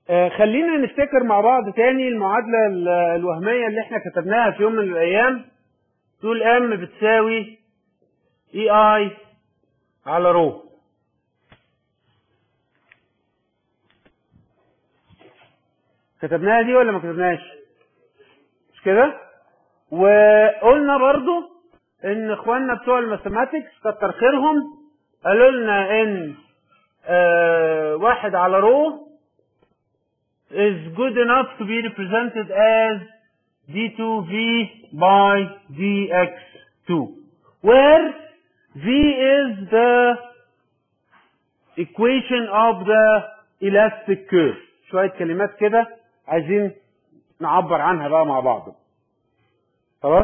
آه خلينا نفتكر مع بعض تاني المعادلة ال- الوهمية اللي احنا كتبناها في يوم من الأيام تقول ام بتساوي اي اي على رو كتبناها دي ولا ما كتبناهاش؟ مش كده؟ وقلنا برضو ان اخواننا بتوع الماثيماتكس كتر خيرهم قالوا لنا ان آه واحد على رو is good enough to be represented as d2v by dx2 where v is the equation of the elastic curve شوية كلمات كده عايزين نعبر عنها بقى مع بعض خلاص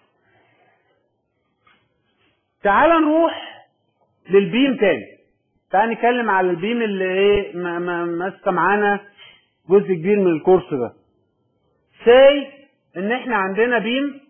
تعال نروح للبيم تاني تعال نتكلم على البيم اللي ايه ما- ما- ماسكه معانا جزء كبير من الكورس ده ساي ان احنا عندنا بيم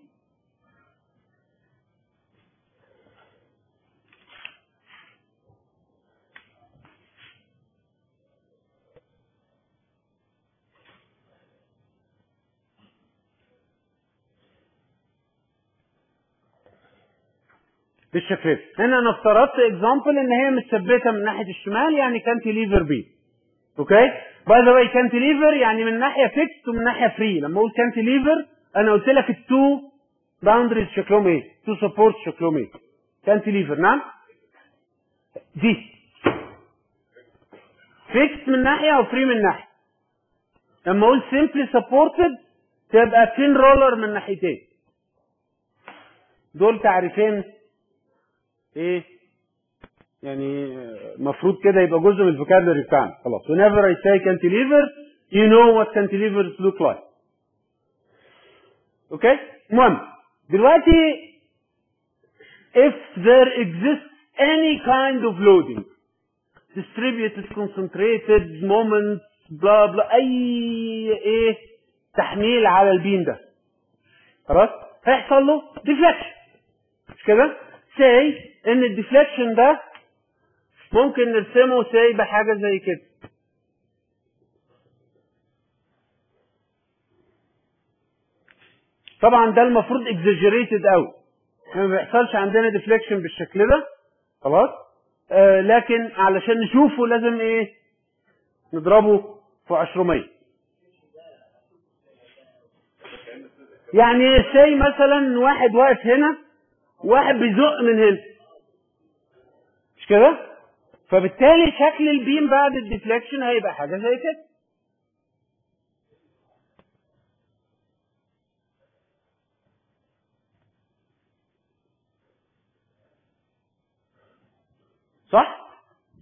بالشكل ده هنا انا افترضت اكزامبل ان هي متثبته من ناحيه الشمال يعني كانتيليفر بي اوكي باي ذا واي كانتيليفر يعني من ناحيه فيكس ومن ناحيه فري لما اقول كانتيليفر انا قلت لك التو باوندريز شكلهم ايه تو سبورت شكلهم ايه كانتيليفر نعم دي فيكس من ناحيه او فري من ناحيه لما اقول سيمبلي سبورتد تبقى تين رولر من ناحيتين دول تعريفين ايه يعني المفروض كده يبقى جزء من الفوكابلري بتاعنا خلاص whenever I say cantilever you know what cantilevers look like اوكي المهم دلوقتي if there exists any kind of loading distributed concentrated moments بلا بلا اي ايه تحميل على البين ده خلاص هيحصل له deflection مش كده say ان الديفليكشن ده ممكن نرسمه say بحاجه زي كده طبعا ده المفروض exaggerated قوي ما بيحصلش عندنا ديفليكشن بالشكل ده خلاص آه لكن علشان نشوفه لازم ايه نضربه في 200 يعني سي مثلا واحد واقف هنا واحد بيزق من هنا مش كده فبالتالي شكل البيم بعد الديفليكشن هيبقى حاجه زي كده صح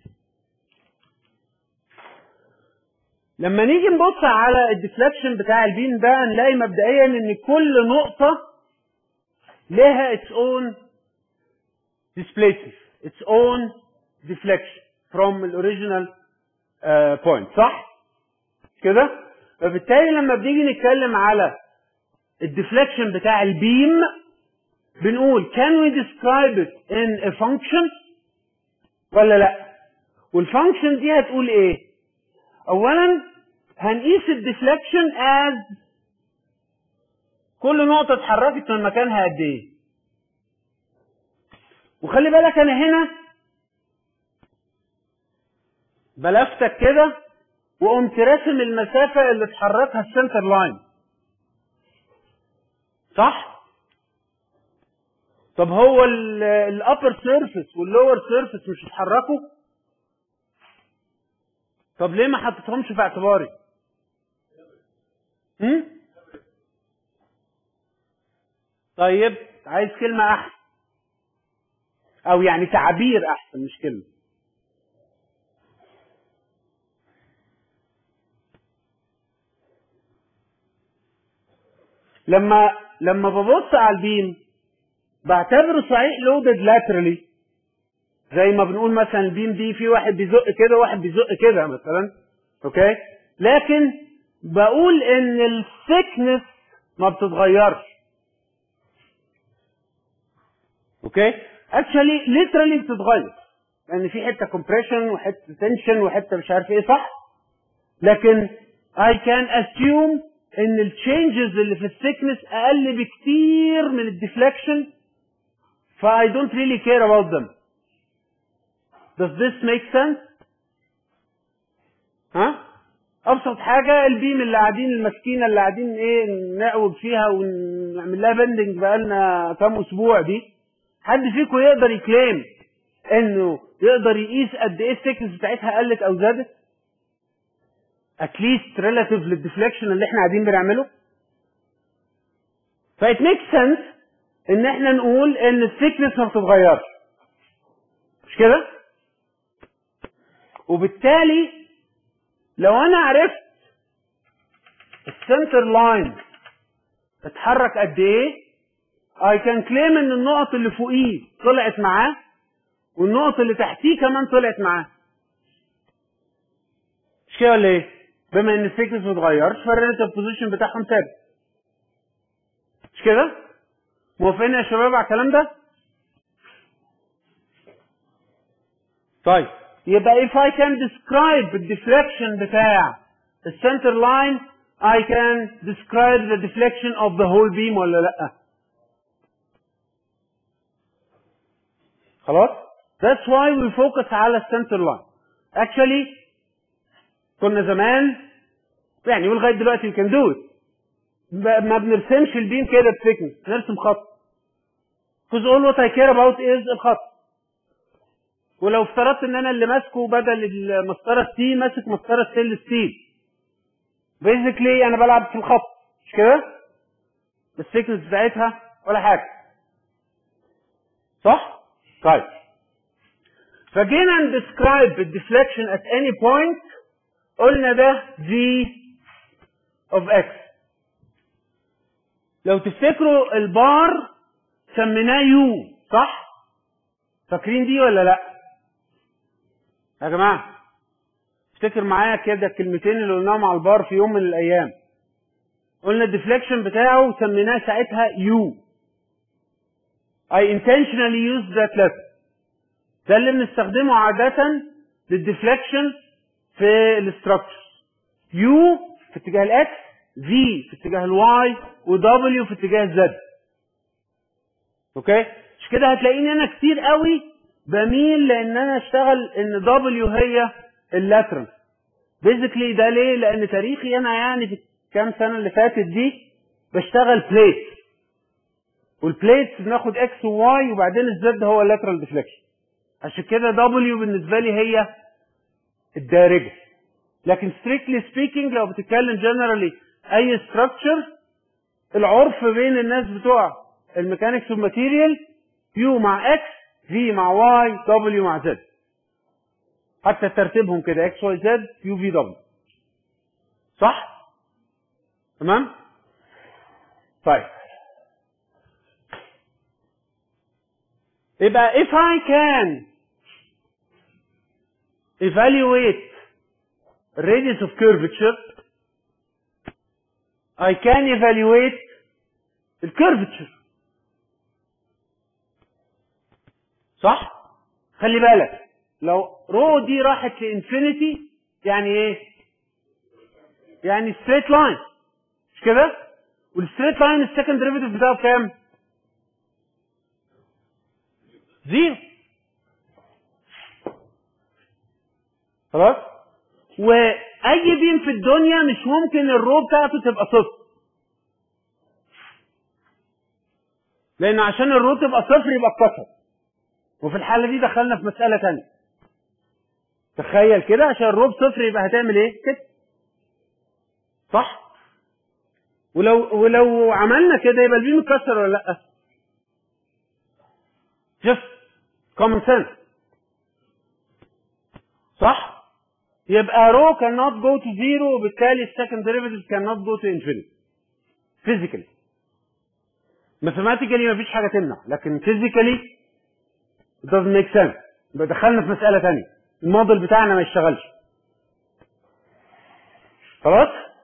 لما نيجي نبص على الديفليكشن بتاع البيم ده نلاقي مبدئيا ان كل نقطه لها its own displacement its own deflection from the original uh, point صح كده فبالتالي لما بنيجي نتكلم على الديفليكشن بتاع البيم بنقول can we describe it in a function ولا لا والفانكشن دي هتقول ايه اولا هنقيس الديفليكشن as كل نقطة اتحركت من مكانها قد ايه وخلي بالك انا هنا بلفتك كده وقمت راسم المسافة اللي اتحركها السنتر لاين صح؟ طب هو الابر سيرفيس واللور سيرفيس مش اتحركوا؟ طب ليه ما حطيتهمش في اعتباري؟ هم؟ طيب عايز كلمة أحسن أو يعني تعبير أحسن مش كلمة لما لما ببص على البيم بعتبره صحيح لودد لاترالي زي ما بنقول مثلا البيم دي في واحد بيزق كده وواحد بيزق كده مثلا اوكي لكن بقول ان الثيكنس ما بتتغيرش اوكي اكشولي ليترالي بتتغير لان في حته كومبريشن وحته تنشن وحته مش عارف ايه صح لكن I can assume ان التشينجز اللي في الثيكنس اقل بكتير من الديفليكشن ف I don't really care about them does this make sense ها ابسط حاجه البيم اللي قاعدين المسكينه اللي قاعدين ايه نعوج فيها ونعمل لها بندنج بقالنا كام اسبوع دي حد فيكم يقدر يكليم انه يقدر يقيس قد ايه الثيكنس بتاعتها قلت او زادت اتليست ريلاتيف للديفليكشن اللي احنا قاعدين بنعمله فايت ميك سنس ان احنا نقول ان الثيكنس ما بتتغيرش مش كده وبالتالي لو انا عرفت السنتر لاين اتحرك قد ايه I can claim ان النقط اللي فوقيه طلعت معاه والنقط اللي تحتيه كمان طلعت معاه مش كده ولا ايه؟ بما ان الثيكنس ما اتغيرش فالريلاتيف بوزيشن بتاعهم ثابت مش كده؟ موافقين يا شباب على الكلام ده؟ طيب يبقى if I can describe the deflection بتاع السنتر لاين I can describe the deflection of the whole beam ولا لأ؟ خلاص؟ That's why we focus على السنتر لاين. Actually كنا زمان يعني ولغايه دلوقتي we can do it. ما بنرسمش البيم كده بثيكنس، نرسم خط. Because all what I care about is الخط. ولو افترضت ان انا اللي ماسكه بدل المسطره تي ماسك مسطره ستيل ستيل. بيزيكلي انا بلعب في الخط مش كده؟ الثيكنس بتاعتها ولا حاجه. صح؟ طيب. فجينا ندسكرايب الديفليكشن at any point قلنا ده v of x لو تفتكروا البار سميناه u صح فاكرين دي ولا لا يا جماعه افتكر معايا كده الكلمتين اللي قلناهم على البار في يوم من الايام قلنا الديفليكشن بتاعه سميناه ساعتها u I intentionally used that letter ده اللي بنستخدمه عادة للديفليكشن في الاستراكشر يو في اتجاه الاكس في في اتجاه الواي ودبليو في اتجاه الزد اوكي مش كده هتلاقيني انا كتير قوي بميل لان انا اشتغل ان دبليو هي اللاترال بيزيكلي ده ليه لان تاريخي انا يعني في كام سنه اللي فاتت دي بشتغل بليت والبليت بناخد اكس وواي وبعدين الزد هو اللاترال ديفليكشن عشان كده دبليو بالنسبه لي هي الدارجه لكن strictly speaking لو بتتكلم generally اي structure العرف بين الناس بتوع الميكانكس والماتيريال يو مع اكس في مع واي دبليو مع زد حتى ترتيبهم كده اكس واي زد يو في دبليو صح تمام طيب يبقى if I can evaluate radius of curvature I can evaluate the curvature صح خلي بالك لو رو دي راحت لانفينيتي يعني ايه يعني ستريت لاين مش كده والستريت لاين السكند ديريفيتيف بتاعه كام زيرو خلاص واي بيم في الدنيا مش ممكن الرو بتاعته تبقى صفر لان عشان الرو تبقى صفر يبقى اتكسر وفي الحاله دي دخلنا في مساله ثانيه تخيل كده عشان الرو بصفر يبقى هتعمل ايه كده صح ولو ولو عملنا كده يبقى البيم اتكسر ولا لا just common sense صح يبقى رو cannot go to zero وبالتالي السكند derivative cannot go to infinity physically mathematically مفيش حاجة تمنع لكن physically it doesn't make sense يبقى دخلنا في مسألة تانية الموديل بتاعنا ما يشتغلش خلاص